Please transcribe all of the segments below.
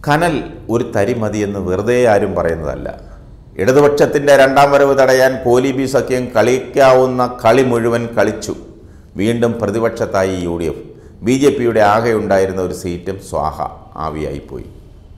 കനൽ ഒരു തരി മതിയെന്ന് വെറുതെ ആരും പറയുന്നതല്ല ഇടതുപക്ഷത്തിൻ്റെ രണ്ടാം വരവ് തടയാൻ പോലീബി സഖ്യം കളിക്കാവുന്ന കളി മുഴുവൻ കളിച്ചു വീണ്ടും പ്രതിപക്ഷത്തായി U D F B J പിയുടെ ആകെ ഉണ്ടായിരുന്ന ഒരു സീറ്റും സ്വാഹ ആവിയായിപ്പോയി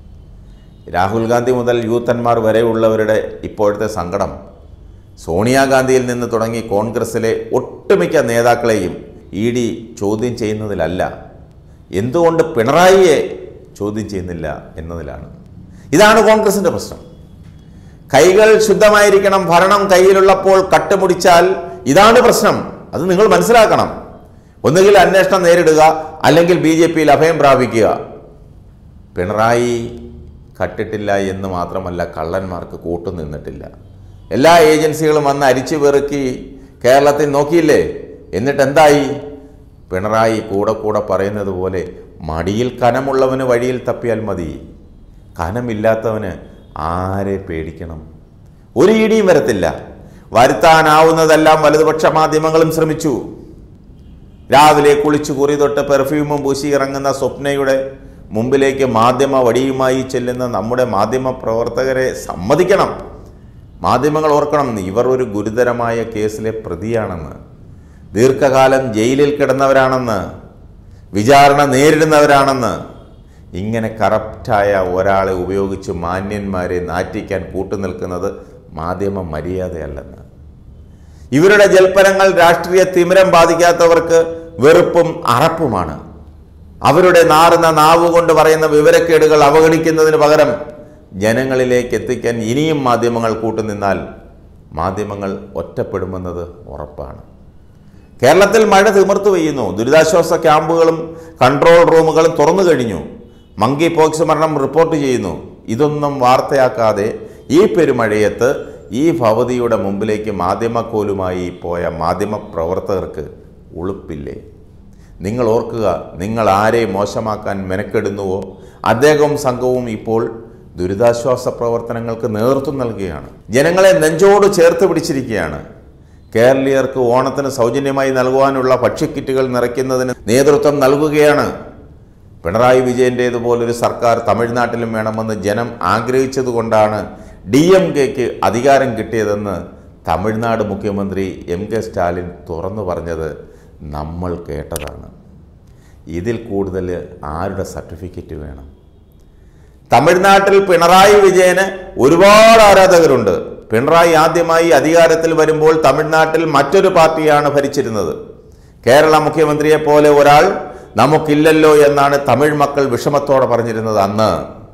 രാഹുൽ ഗാന്ധി മുതൽ യൂത്തന്മാർ വരെയുള്ളവരുടെ ഇപ്പോഴത്തെ സങ്കടം സോണിയാഗാന്ധിയിൽ നിന്ന് തുടങ്ങി കോൺഗ്രസിലെ ഒട്ടുമിക്ക നേതാക്കളെയും ഇ ഡി ചോദ്യം ചെയ്യുന്നതിലല്ല എന്തുകൊണ്ട് പിണറായിയെ ചോദ്യം ചെയ്യുന്നില്ല എന്നതിലാണ് ഇതാണ് കോൺഗ്രസിൻ്റെ പ്രശ്നം കൈകൾ ശുദ്ധമായിരിക്കണം ഭരണം കയ്യിലുള്ളപ്പോൾ കട്ടുമുടിച്ചാൽ ഇതാണ് പ്രശ്നം അത് നിങ്ങൾ മനസ്സിലാക്കണം ഒന്നുകിൽ അന്വേഷണം നേരിടുക അല്ലെങ്കിൽ ബി ജെ പിയിൽ അഭയം പ്രാപിക്കുക പിണറായി കട്ടിട്ടില്ല എന്ന് മാത്രമല്ല കള്ളന്മാർക്ക് കൂട്ടു നിന്നിട്ടില്ല എല്ലാ ഏജൻസികളും വന്ന് അരിച്ചു പെറുക്കി കേരളത്തിൽ നോക്കിയില്ലേ എന്നിട്ട് എന്തായി പിണറായി കൂടെ കൂടെ പറയുന്നത് പോലെ മടിയിൽ കനമുള്ളവന് വഴിയിൽ തപ്പിയാൽ മതി കനമില്ലാത്തവന് ആരെ പേടിക്കണം ഒരു ഇടിയും വരത്തില്ല വരുത്താനാവുന്നതെല്ലാം വലതുപക്ഷ മാധ്യമങ്ങളും ശ്രമിച്ചു രാവിലെ കുളിച്ചു കുറി തൊട്ട് പെർഫ്യൂമും പൂശി ഇറങ്ങുന്ന സ്വപ്നയുടെ മുമ്പിലേക്ക് മാധ്യമ വടിയുമായി ചെല്ലുന്ന നമ്മുടെ മാധ്യമ പ്രവർത്തകരെ സമ്മതിക്കണം മാധ്യമങ്ങൾ ഓർക്കണം ഇവർ ഒരു ഗുരുതരമായ കേസിലെ പ്രതിയാണെന്ന് ദീർഘകാലം ജയിലിൽ കിടന്നവരാണെന്ന് വിചാരണ നേരിടുന്നവരാണെന്ന് ഇങ്ങനെ കറപ്റ്റായ ഒരാളെ ഉപയോഗിച്ച് മാന്യന്മാരെ നാറ്റിക്കാൻ കൂട്ടുനിൽക്കുന്നത് മാധ്യമ മര്യാദയല്ലെന്ന് ഇവരുടെ ജൽപ്പനങ്ങൾ രാഷ്ട്രീയ തിമിരം ബാധിക്കാത്തവർക്ക് വെറുപ്പും അറപ്പുമാണ് അവരുടെ നാറുന്ന നാവ് കൊണ്ട് പറയുന്ന വിവരക്കേടുകൾ അവഗണിക്കുന്നതിന് പകരം ജനങ്ങളിലേക്ക് എത്തിക്കാൻ ഇനിയും മാധ്യമങ്ങൾ കൂട്ടുനിന്നാൽ മാധ്യമങ്ങൾ ഒറ്റപ്പെടുമെന്നത് ഉറപ്പാണ് കേരളത്തിൽ മഴ തിമിർത്തു പെയ്യുന്നു ദുരിതാശ്വാസ ക്യാമ്പുകളും കൺട്രോൾ റൂമുകളും തുറന്നു കഴിഞ്ഞു മങ്കി പോക്സ് മരണം റിപ്പോർട്ട് ചെയ്യുന്നു ഇതൊന്നും വാർത്തയാക്കാതെ ഈ പെരുമഴയത്ത് ഈ ഭവതിയുടെ മുമ്പിലേക്ക് മാധ്യമക്കോലുമായി പോയ മാധ്യമ പ്രവർത്തകർക്ക് ഉളുപ്പില്ലേ നിങ്ങൾ ഓർക്കുക നിങ്ങൾ ആരെ മോശമാക്കാൻ മെനക്കെടുന്നുവോ അദ്ദേഹവും സംഘവും ഇപ്പോൾ ദുരിതാശ്വാസ പ്രവർത്തനങ്ങൾക്ക് നേതൃത്വം നൽകുകയാണ് ജനങ്ങളെ നെഞ്ചോട് ചേർത്ത് പിടിച്ചിരിക്കുകയാണ് കേരളീയർക്ക് ഓണത്തിന് സൗജന്യമായി നൽകുവാനുള്ള ഭക്ഷ്യക്കിറ്റുകൾ നിറയ്ക്കുന്നതിന് നേതൃത്വം നൽകുകയാണ് പിണറായി വിജയൻ്റേതുപോലൊരു സർക്കാർ തമിഴ്നാട്ടിലും വേണമെന്ന് ജനം ആഗ്രഹിച്ചതുകൊണ്ടാണ് ഡി എം കെക്ക് അധികാരം കിട്ടിയതെന്ന് തമിഴ്നാട് മുഖ്യമന്ത്രി എം കെ സ്റ്റാലിൻ തുറന്നു പറഞ്ഞത് നമ്മൾ കേട്ടതാണ് ഇതിൽ കൂടുതൽ ആരുടെ സർട്ടിഫിക്കറ്റ് വേണം തമിഴ്നാട്ടിൽ പിണറായി വിജയന് ഒരുപാട് ആരാധകരുണ്ട് പിണറായി ആദ്യമായി അധികാരത്തിൽ വരുമ്പോൾ തമിഴ്നാട്ടിൽ മറ്റൊരു പാർട്ടിയാണ് ഭരിച്ചിരുന്നത് കേരള മുഖ്യമന്ത്രിയെ പോലെ ഒരാൾ നമുക്കില്ലല്ലോ എന്നാണ് തമിഴ് മക്കൾ വിഷമത്തോടെ പറഞ്ഞിരുന്നത് അന്ന്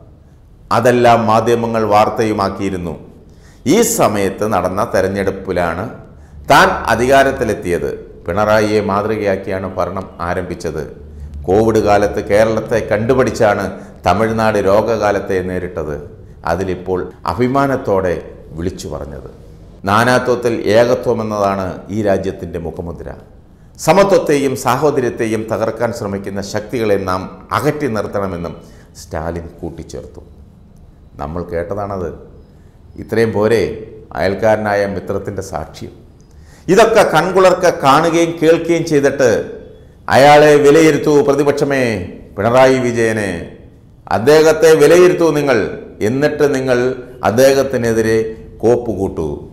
അതെല്ലാം മാധ്യമങ്ങൾ വാർത്തയുമാക്കിയിരുന്നു ഈ സമയത്ത് നടന്ന തെരഞ്ഞെടുപ്പിലാണ് താൻ അധികാരത്തിലെത്തിയത് പിണറായിയെ മാതൃകയാക്കിയാണ് ഭരണം ആരംഭിച്ചത് കോവിഡ് കാലത്ത് കേരളത്തെ കണ്ടുപിടിച്ചാണ് തമിഴ്നാട് രോഗകാലത്തെ നേരിട്ടത് അതിലിപ്പോൾ അഭിമാനത്തോടെ വിളിച്ചു പറഞ്ഞത് നാനാത്വത്തിൽ ഏകത്വം എന്നതാണ് ഈ രാജ്യത്തിൻ്റെ മുഖമുദ്ര സമത്വത്തെയും സാഹോദര്യത്തെയും തകർക്കാൻ ശ്രമിക്കുന്ന ശക്തികളെ നാം അകറ്റി നിർത്തണമെന്നും സ്റ്റാലിൻ കൂട്ടിച്ചേർത്തു നമ്മൾ കേട്ടതാണത് ഇത്രയും പോരെ അയൽക്കാരനായ മിത്രത്തിൻ്റെ സാക്ഷ്യം ഇതൊക്കെ കൺകുളർക്ക് കാണുകയും കേൾക്കുകയും ചെയ്തിട്ട് അയാളെ വിലയിരുത്തൂ പ്രതിപക്ഷമേ പിണറായി വിജയനെ അദ്ദേഹത്തെ വിലയിരുത്തൂ നിങ്ങൾ എന്നിട്ട് നിങ്ങൾ അദ്ദേഹത്തിനെതിരെ കോപ്പ് കൂട്ടൂ